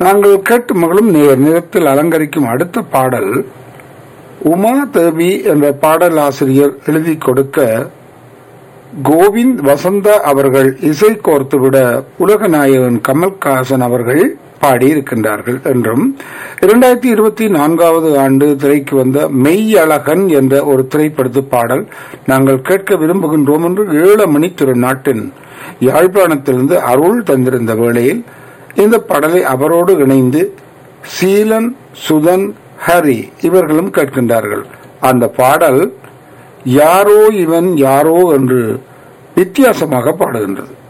நாங்கள் கேட்டு மகளும் நேர் நிறத்தில் அலங்கரிக்கும் அடுத்த பாடல் உமா தேவி என்ற பாடல் ஆசிரியர் எழுதி கொடுக்க கோவிந்த் வசந்தா அவர்கள் இசை கோர்த்துவிட உலக நாயகன் கமல்ஹாசன் அவர்கள் பாடியிருக்கின்றார்கள் என்றும் இரண்டாயிரத்தி இருபத்தி நான்காவது ஆண்டு திரைக்கு வந்த மெய்யழகன் என்ற ஒரு திரைப்படத்து பாடல் நாங்கள் கேட்க விரும்புகின்றோம் என்று ஏழமணி திருநாட்டின் யாழ்ப்பாணத்திலிருந்து அருள் தந்திருந்த வேளையில் இந்த பாடலை அவரோடு இணைந்து சீலன் சுதன் ஹரி இவர்களும் கேட்கின்றார்கள் அந்த பாடல் யாரோ இவன் யாரோ என்று வித்தியாசமாக பாடுகின்றது